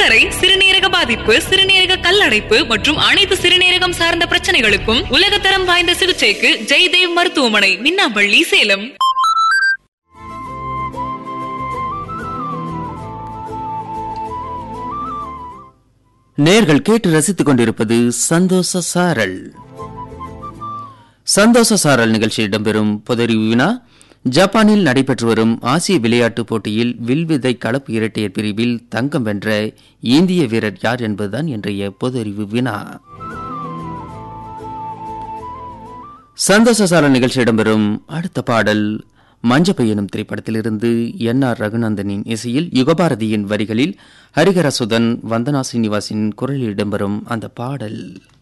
சர்க்கரை சிறுநீரக பாதிப்பு சிறுநீரக கல்லடைப்பு மற்றும் அனைத்து சிறுநீரகம் சார்ந்த பிரச்சனைகளுக்கும் உலகத்தரம் வாய்ந்த சிகிச்சைக்கு ஜெய்தேவ் மருத்துவமனை மின்னாம்பள்ளி சேலம் நேர்கள் கேட்டு ரசித்துக் கொண்டிருப்பது சந்தோஷ சாரல் சந்தோஷ சாரல் நிகழ்ச்சியில் இடம்பெறும் பொதறிவு வினா ஜப்பானில் நடைபெற்று வரும் ஆசிய விளையாட்டுப் போட்டியில் வில்வித்தை கலப்பு இரட்டையர் பிரிவில் தங்கம் வென்ற இந்திய வீரர் யார் என்பதுதான் இன்றைய பொதறிவு வினா சந்தோஷ சாரல் நிகழ்ச்சி இடம்பெறும் அடுத்த பாடல் மஞ்சப்பை எனும் திரைப்படத்திலிருந்து என் ஆர் ரகுநந்தனின் இசையில் யுகபாரதியின் வரிகளில் ஹரிஹரசுதன் வந்தனா சீனிவாசின் குரலில் இடம்பெறும் அந்த பாடல்